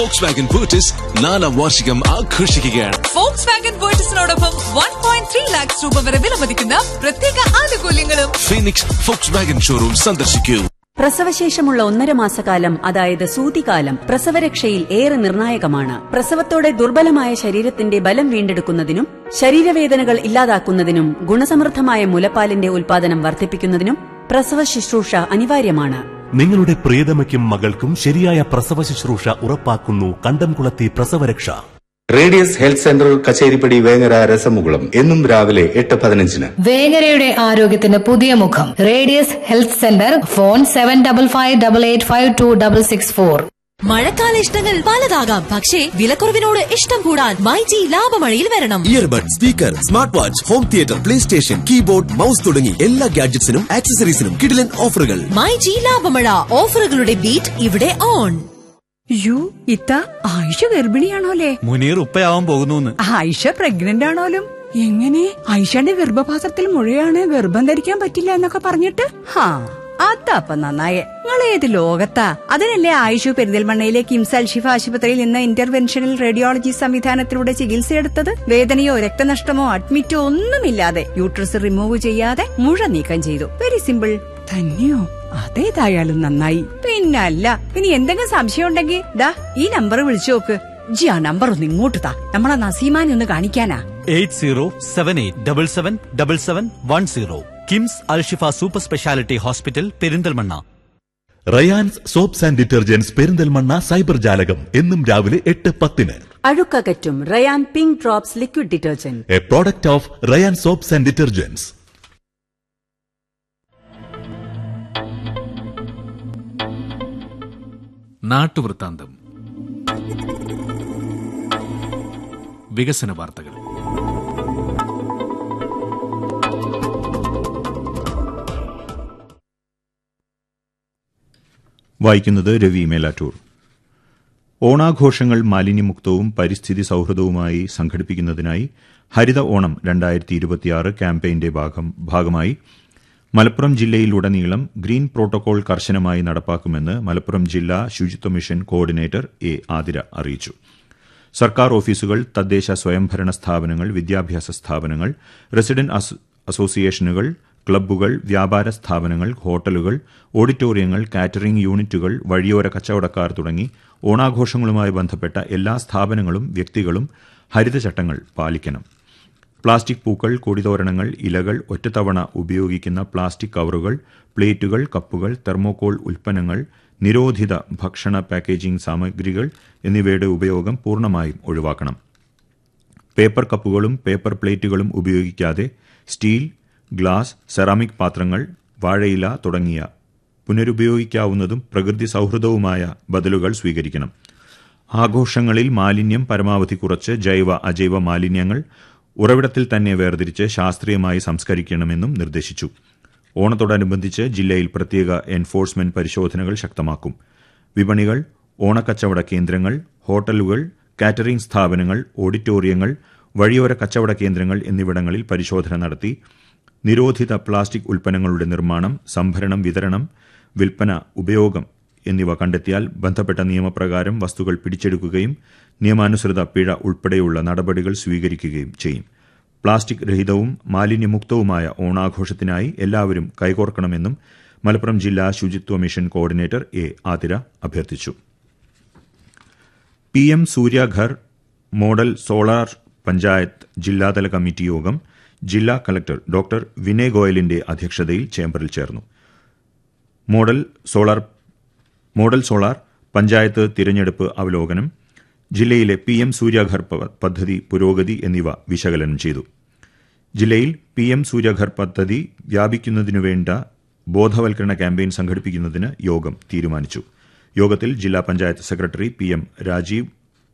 Fox Wagen ബൂട്ടിസ് നാലാം വാർഷികം ആഘോഷിക്കുകയാണ് ഫോക്സ് വാഗൻ വേർട്ടസിനോടൊപ്പം വൺ പോയിന്റ് ത്രീ ലാക്സ് രൂപ വരെ വിലമതിക്കുന്ന പ്രത്യേക ആനുകൂല്യങ്ങളും ഫീനിക്സ് ഫോക്സ് വാഗൻ ഷോറൂം സന്ദർശിക്കൂ പ്രസവശേഷമുള്ള ഒന്നര മാസക്കാലം അതായത് സൂതികാലം പ്രസവരക്ഷയിൽ ഏറെ നിർണായകമാണ് പ്രസവത്തോടെ ദുർബലമായ ശരീരത്തിന്റെ ബലം വീണ്ടെടുക്കുന്നതിനും ശരീരവേദനകൾ ഇല്ലാതാക്കുന്നതിനും ഗുണസമൃദ്ധമായ മുലപ്പാലിന്റെ ഉൽപാദനം വർദ്ധിപ്പിക്കുന്നതിനും പ്രസവ ശുശ്രൂഷ അനിവാര്യമാണ് നിങ്ങളുടെ പ്രിയതമയ്ക്കും മകൾക്കും ശരിയായ പ്രസവ ശുശ്രൂഷ ഉറപ്പാക്കുന്നു കണ്ടംകുളത്തി പ്രസവരക്ഷ Radius health centre Kacheripadi Vengara രസമുകുളം എന്നും രാവിലെ എട്ട് പതിനഞ്ചിന് വേങ്ങരയുടെ ആരോഗ്യത്തിന് പുതിയ മുഖം Radius health centre phone seven double five double eight five two double six four മഴക്കാല ഇഷ്ടങ്ങൾ പലതാകാം പക്ഷേ വിലക്കുറവിനോട് ഇഷ്ടം കൂടാൻ മൈജി ലാഭമഴയിൽ വരണം earbud speaker smart watch home theatre play station keyboard mouse തുടങ്ങി എല്ലാ ഗാഡ്ജറ്റ്സിനും ആക്സസറീസിനും കിടിലൻ ഓഫറുകൾ മൈജി ലാഭമഴ ഓഫറുകളുടെ ബീറ്റ് ഇവിടെ ഓൺ യു ഇത്ത ആയിഷ ഗർഭിണിയാണോലേ മുനീർ ഉപ്പയാവാൻ പോകുന്നു ആയിഷ പ്രഗ്നന്റ് ആണോലും എങ്ങനെ ആയിഷയുടെ ഗർഭപാത്രത്തിൽ മുഴയാണ് ഗർഭം ധരിക്കാൻ പറ്റില്ല എന്നൊക്കെ പറഞ്ഞിട്ട് ഹാ അതപ്പ നന്നായേ നിങ്ങൾ ഏത് ലോകത്താ അതിനല്ലേ ആയിഷു പെരിന്തൽമണ്ണയിലെ കിംസ് അൽഷിഫ ആശുപത്രിയിൽ ഇന്ന് ഇന്റർവെൻഷണൽ റേഡിയോളജി സംവിധാനത്തിലൂടെ ചികിത്സയെടുത്തത് വേദനയോ രക്തനഷ്ടമോ അഡ്മിറ്റോ ഒന്നുമില്ലാതെ യൂട്രസ് റിമൂവ് ചെയ്യാതെ മുഴ നീക്കം ചെയ്തു വെരി സിമ്പിൾ തന്നെയോ അതേതായാലും നന്നായി പിന്നല്ല ഇനി എന്തെങ്കിലും സംശയം ഉണ്ടെങ്കിൽ ദാ ഈ നമ്പർ വിളിച്ചു നോക്ക് ജി ആ നമ്പർ ഒന്ന് ഇങ്ങോട്ട് താ നമ്മളെ നസീമാനെ ഒന്ന് കാണിക്കാനാ eight zero seven eight double seven double seven one zero KIMS Alshifa super speciality hospital Perinthalmanna Rayans soaps and detergents Perinthalmanna cyber ജാലകം എന്നും രാവിലെ എട്ട് പത്തിന് അഴുക്കകറ്റും Rayan pink drops liquid detergent a product of Rayan soaps and detergents നാട്ടുവൃത്താന്തം വികസന വാർത്തകൾ വായിക്കുന്നത് രവി മേലാറ്റൂർ ഓണാഘോഷങ്ങൾ മാലിന്യമുക്തവും പരിസ്ഥിതി സൌഹൃദവുമായി സംഘടിപ്പിക്കുന്നതിനായി ഹരിത ഓണം രണ്ടായിരത്തി ഇരുപത്തിയാറ് ക്യാമ്പയിന്റെ ഭാഗം ഭാഗമായി മലപ്പുറം ജില്ലയിലുടനീളം ഗ്രീൻ പ്രോട്ടോകോൾ കർശനമായി നടപ്പാക്കുമെന്ന് മലപ്പുറം ജില്ലാ ശുചിത്വ മിഷൻ കോർഡിനേറ്റർ എ ആതിര അറിയിച്ചു സർക്കാർ ഓഫീസുകൾ തദ്ദേശ സ്വയംഭരണ സ്ഥാപനങ്ങൾ വിദ്യാഭ്യാസ സ്ഥാപനങ്ങൾ റെസിഡന്റ് അസോ- അസോസിയേഷനുകൾ ക്ലബ്ബുകൾ വ്യാപാര സ്ഥാപനങ്ങൾ ഹോട്ടലുകൾ ഓഡിറ്റോറിയങ്ങൾ കാറ്ററിംഗ് യൂണിറ്റുകൾ വഴിയോര കച്ചവടക്കാർ തുടങ്ങി ഓണാഘോഷങ്ങളുമായി ബന്ധപ്പെട്ട എല്ലാ സ്ഥാപനങ്ങളും വ്യക്തികളും ഹരിതചട്ടങ്ങൾ പാലിക്കണം പ്ലാസ്റ്റിക് പൂക്കൾ കൊടിതോരണങ്ങൾ ഇലകൾ ഒറ്റത്തവണ ഉപയോഗിക്കുന്ന പ്ലാസ്റ്റിക് കവറുകൾ പ്ലേറ്റുകൾ കപ്പുകൾ തെർമോകോൾ ഉൽപ്പന്നങ്ങൾ നിരോധിത ഭക്ഷണ പാക്കേജിംഗ് സാമഗ്രികൾ എന്നിവയുടെ ഉപയോഗം പൂർണ്ണമായും ഒഴിവാക്കണം പേപ്പർ കപ്പുകളും പേപ്പർ പ്ലേറ്റുകളും ഉപയോഗിക്കാതെ സ്റ്റീൽ ഗ്ലാസ് സെറാമിക് പാത്രങ്ങൾ വാഴയില തുടങ്ങിയ പുനരുപയോഗിക്കാവുന്നതും പ്രകൃതി സൌഹൃദവുമായ ബദലുകൾ സ്വീകരിക്കണം ആഘോഷങ്ങളിൽ മാലിന്യം പരമാവധി കുറച്ച് ജൈവ അജൈവ മാലിന്യങ്ങൾ ഉറവിടത്തിൽ തന്നെ വേർതിരിച്ച് ശാസ്ത്രീയമായി സംസ്കരിക്കണമെന്നും നിർദ്ദേശിച്ചു ഓണത്തോടനുബന്ധിച്ച് ജില്ലയിൽ പ്രത്യേക എൻഫോഴ്സ്മെന്റ് പരിശോധനകൾ ശക്തമാക്കും വിപണികൾ ഓണക്കച്ചവട കേന്ദ്രങ്ങൾ ഹോട്ടലുകൾ കാറ്ററിംഗ് സ്ഥാപനങ്ങൾ ഓഡിറ്റോറിയങ്ങൾ വഴിയോര കച്ചവട കേന്ദ്രങ്ങൾ എന്നിവിടങ്ങളിൽ പരിശോധന നടത്തി നിരോധിത പ്ലാസ്റ്റിക് ഉൽപ്പന്നങ്ങളുടെ നിർമ്മാണം സംഭരണം വിതരണം വിൽപ്പന ഉപയോഗം എന്നിവ കണ്ടെത്തിയാൽ ബന്ധപ്പെട്ട നിയമപ്രകാരം വസ്തുക്കൾ പിടിച്ചെടുക്കുകയും നിയമാനുസൃത പിഴ ഉൾപ്പെടെയുള്ള നടപടികൾ സ്വീകരിക്കുകയും ചെയ്യും പ്ലാസ്റ്റിക് രഹിതവും മാലിന്യമുക്തവുമായ ഓണാഘോഷത്തിനായി എല്ലാവരും കൈകോർക്കണമെന്നും മലപ്പുറം ജില്ലാ ശുചിത്വ മിഷൻ കോർഡിനേറ്റർ എ ആതിര അഭ്യർത്ഥിച്ചു P M Suryaghar model solar panchayat ജില്ലാതല കമ്മിറ്റി യോഗം ജില്ലാ കളക്ടർ ഡോക്ടർ വിനയ് ഗോയലിന്റെ അധ്യക്ഷതയിൽ ചേംബറിൽ ചേർന്നു model solar model solar panchayat തിരഞ്ഞെടുപ്പ് അവലോകനം ജില്ലയിലെ പി എം സൂര്യാഘർ പ- പദ്ധതി പുരോഗതി എന്നിവ വിശകലനം ചെയ്തു ജില്ലയിൽ പി എം സൂര്യഘർ പദ്ധതി വ്യാപിക്കുന്നതിനു വേണ്ട ബോധവൽക്കരണ ക്യാമ്പയിൻ സംഘടിപ്പിക്കുന്നതിന് യോഗം തീരുമാനിച്ചു യോഗത്തിൽ ജില്ലാ panchayat secretary P M Rajeev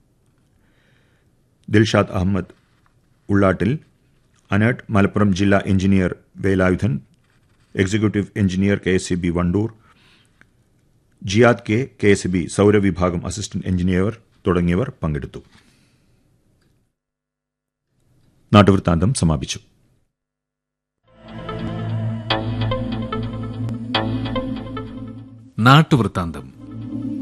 Dilshad Ahammed Ullattil അനേട്ട് മലപ്പുറം ജില്ലാ engineer Velayudhan executive engineer K S C B Wandoor Jiyad K K S B സൗരവിഭാഗം അസിസ്റ്റന്റ് എഞ്ചിനീയർ തുടങ്ങിയവർ പങ്കെടുത്തു നാട്ടുവൃത്താന്തം സമാപിച്ചു നാട്ടുവൃത്താന്തം